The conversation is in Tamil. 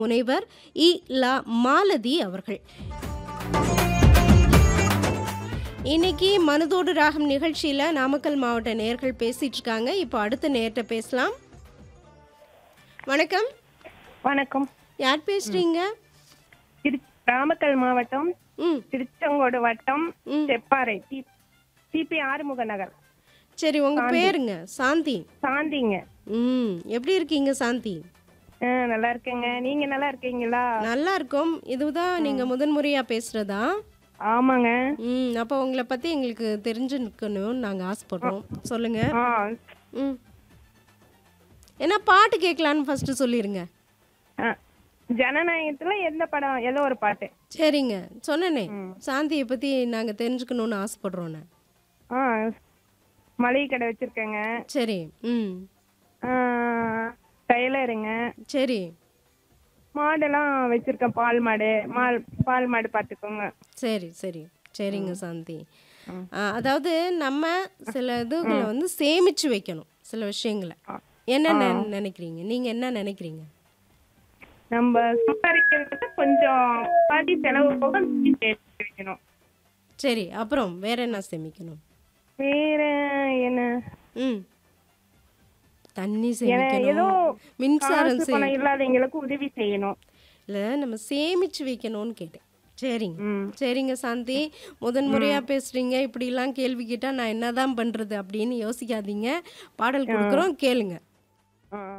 முனைவர் இ லா மாலதி அவர்கள் இன்னைக்கு மனதோடு ராகம் நிகழ்ச்சியில் நாமக்கல் மாவட்ட நேர்கள் பேசிட்டு இருக்காங்க இப்போ அடுத்த நேர்கிட்ட பேசலாம் வணக்கம் வணக்கம் யார் பேசுறீங்க திரு நாமக்கல் மாவட்டம் ம் திருச்செங்கோடு வட்டம் ம். செப்பாறை டி- டிபி ஆறுமுக நகர் சரி உங்க பேருங்க சாந்தி சாந்திங்க ம் எப்படி இருக்கீங்க சாந்தி ஆ, நல்லா இருக்கேங்க நீங்க நல்லா இருக்கீங்களா நல்லா இருக்கும் இதுதான் நீங்க முதன்முறையா பேசுறதா ஆமாங்க ம் அப்போ உங்களை பத்தி எங்களுக்கு தெரிஞ்சுக்கணும்னு நாங்க ஆசைப்படுறோம் சொல்லுங்க ஆ ம் என்ன பாட்டு கேட்கலான்னு ஃபர்ஸ்ட் சொல்லிருங்க ஆ. ஜனநாயகத்துல எந்த படம் ஏதோ ஒரு பாட்டு சரிங்க சொன்னனே சாந்தியை பத்தி நாங்க தெரிஞ்சுக்கணும்னு ஆசைப்படுறோன்னு ஆ மளிகை கடை வச்சிருக்கேங்க சரி ம் ஆ, டெய்லருங்க சரி மாடெல்லாம் வச்சிருக்கேன் பால் மாடு மால் பால் மாடு பார்த்துக்கோங்க சரி சரி சரிங்க சாந்தி ஆ, அதாவது நம்ம சில இதுகளை வந்து சேமிச்சு வைக்கணும் சில விஷயங்களை என்ன நெ- நினைக்கிறீங்க நீங்க என்ன நினைக்கிறீங்க நம்ம சம்பாதிக்கிறது கொஞ்சம் பாதி செலவு போக மீதி சேர்த்து வைக்கணும் சரி அப்புறம் வேற என்ன சேமிக்கணும் வேற என்ன ம் தண்ணி ஏதோ சேமிக்கணும் மின்சாரம் காசு சே பணம் இல்லாதவங்களுக்கு உதவி செய்யணும் இல்லை நம்ம சேமிச்சு வைக்கணும்னு கேட்டேன் சரிங்க ம். சரிங்க சாந்தி முதன் முறையா பேசுறீங்க இப்படிலாம் கேள்வி கேட்டா நான் என்னதான் பண்றது அப்படின்னு யோசிக்காதீங்க பாடல் கொடுக்குறோம் கேளுங்க ஆ